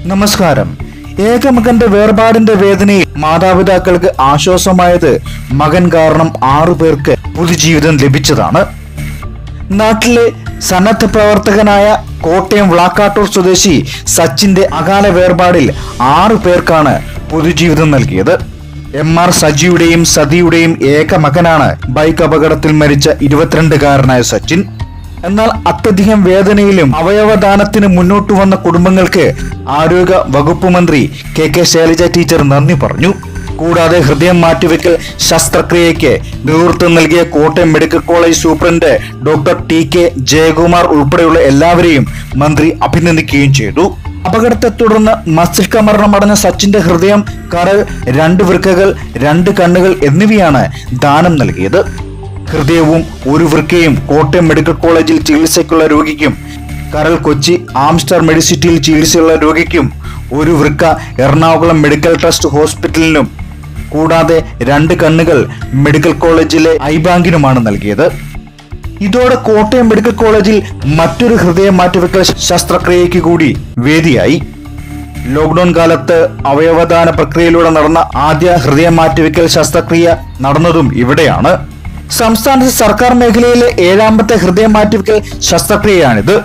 നമസ്കാരം ഏകമകന്റെ വേർപാടിന്റെ വേദനയിൽ മാതാപിതാക്കൾക്ക് ആശ്വാസമായത് മകൻ കാരണം ആറു പേർക്ക് പുതുജീവിതം ലഭിച്ചതാണ് നാട്ടിലെ സന്നദ്ധ പ്രവർത്തകനായ കോട്ടയം വ്ളാക്കാട്ടൂർ സ്വദേശി സച്ചിന്റെ അകാല വേർപാടിൽ ആറു പേർക്കാണ് പുതുജീവിതം നൽകിയത് എം ആർ സജിയുടെയും സതിയുടെയും ഏക മകനാണ് ബൈക്ക് അപകടത്തിൽ മരിച്ച ഇരുപത്തിരണ്ടുകാരനായ സച്ചിൻ എന്നാൽ അത്യധികം വേദനയിലും അവയവദാനത്തിന് മുന്നോട്ട് വന്ന കുടുംബങ്ങൾക്ക് ആരോഗ്യ വകുപ്പ് മന്ത്രി കെ കെ ശൈലജ ടീച്ചർ നന്ദി പറഞ്ഞു കൂടാതെ ഹൃദയം മാറ്റിവെക്കൽ ശസ്ത്രക്രിയയ്ക്ക് നേതൃത്വം നൽകിയ Kottayam medical college superintendent doctor T K Jayakumar ഉൾപ്പെടെയുള്ള എല്ലാവരെയും മന്ത്രി അഭിനന്ദിക്കുകയും ചെയ്തു അപകടത്തെ തുടർന്ന് മസ്തിഷ്ക മരണമടഞ്ഞ സച്ചിന്റെ ഹൃദയം കരൾ രണ്ട് വൃക്കകൾ രണ്ട് കണ്ണുകൾ എന്നിവയാണ് ദാനം നൽകിയത് ഹൃദയവും ഒരു വൃക്കയും കോട്ടയം മെഡിക്കൽ കോളേജിൽ ചികിത്സയ്ക്കുള്ള രോഗിക്കും കരൾ കൊച്ചി ആംസ്റ്റർ മെഡിസിറ്റിയിൽ ചികിത്സയുള്ള രോഗിക്കും ഒരു വൃക്ക എറണാകുളം മെഡിക്കൽ ട്രസ്റ്റ് ഹോസ്പിറ്റലിനും കൂടാതെ രണ്ട് കണ്ണുകൾ മെഡിക്കൽ കോളേജിലെ ഐബാങ്കിനുമാണ് നൽകിയത് ഇതോടെ കോട്ടയം മെഡിക്കൽ കോളേജിൽ മറ്റൊരു ഹൃദയ മാറ്റിവെക്കൽ ശസ്ത്രക്രിയയ്ക്ക് കൂടി വേദിയായി ലോക്ക്ഡൌൺ കാലത്ത് അവയവദാന പ്രക്രിയയിലൂടെ നടന്ന ആദ്യ ഹൃദയ മാറ്റിവെക്കൽ ശസ്ത്രക്രിയ നടന്നതും ഇവിടെയാണ് സംസ്ഥാനത്ത് സർക്കാർ മേഖലയിലെ ഏഴാമത്തെ ഹൃദയ മാറ്റിവെക്കൽ ശസ്ത്രക്രിയയാണിത്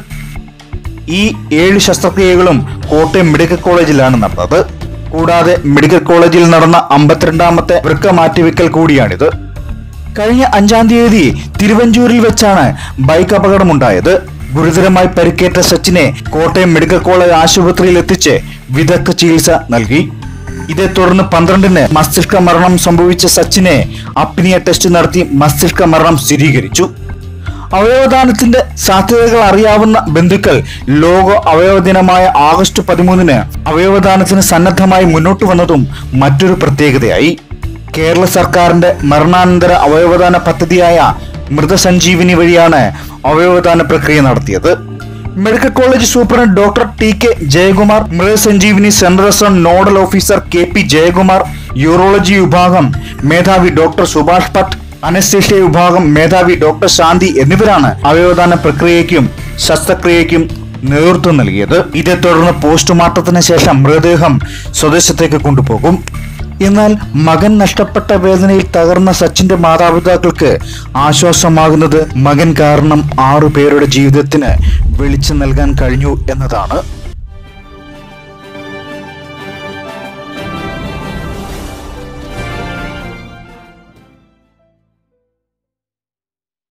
ഈ ഏഴ് ശസ്ത്രക്രിയകളും കോട്ടയം മെഡിക്കൽ കോളേജിലാണ് നടന്നത് കൂടാതെ മെഡിക്കൽ കോളേജിൽ നടന്ന അമ്പത്തിരണ്ടാമത്തെ വൃക്ക മാറ്റിവെക്കൽ കൂടിയാണിത് കഴിഞ്ഞ അഞ്ചാം തീയതി തിരുവഞ്ചൂരിൽ വെച്ചാണ് ബൈക്ക് അപകടമുണ്ടായത് ഗുരുതരമായി പരിക്കേറ്റ സച്ചിനെ കോട്ടയം മെഡിക്കൽ കോളേജ് ആശുപത്രിയിൽ എത്തിച്ച് വിദഗ്ധ ചികിത്സ നൽകി ഇതേ തുടർന്ന് പന്ത്രണ്ടിന് മസ്തിഷ്ക മരണം സംഭവിച്ച സച്ചിനെ അപ്നിയ ടെസ്റ്റ് നടത്തി മസ്തിഷ്ക മരണം സ്ഥിരീകരിച്ചു അവയവദാനത്തിന്റെ സാധ്യതകൾ അറിയാവുന്ന ബന്ധുക്കൾ ലോക അവയവ ദിനമായ ആഗസ്റ്റ് പതിമൂന്നിന് അവയവദാനത്തിന് സന്നദ്ധമായി മുന്നോട്ട് വന്നതും മറ്റൊരു പ്രത്യേകതയായി കേരള സർക്കാരിന്റെ മരണാനന്തര അവയവദാന പദ്ധതിയായ മൃതസഞ്ജീവിനി വഴിയാണ് അവയവദാന പ്രക്രിയ നടത്തിയത് medical college superintendent doctor T K Jayakumar Mrithasanjeevani central zone nodal officer K P Jayakumar urology വിഭാഗം മേധാവി ഡോക്ടർ സുഭാഷ് ഭട്ട് അനസ്തേഷ്യ വിഭാഗം മേധാവി ഡോക്ടർ ശാന്തി എന്നിവരാണ് അവയവദാന പ്രക്രിയയ്ക്കും ശസ്ത്രക്രിയയ്ക്കും നേതൃത്വം നൽകിയത് ഇതേ തുടർന്ന് പോസ്റ്റ്മോർട്ടത്തിന് ശേഷം മൃതദേഹം സ്വദേശത്തേക്ക് കൊണ്ടുപോകും എന്നാൽ മകൻ നഷ്ടപ്പെട്ട വേദനയിൽ തകർന്ന സച്ചിന്റെ മാതാപിതാക്കൾക്ക് ആശ്വാസമാകുന്നത് മകൻ കാരണം ആറു പേരുടെ ജീവിതത്തിന് വെളിച്ചം നൽകാൻ കഴിഞ്ഞു എന്നതാണ്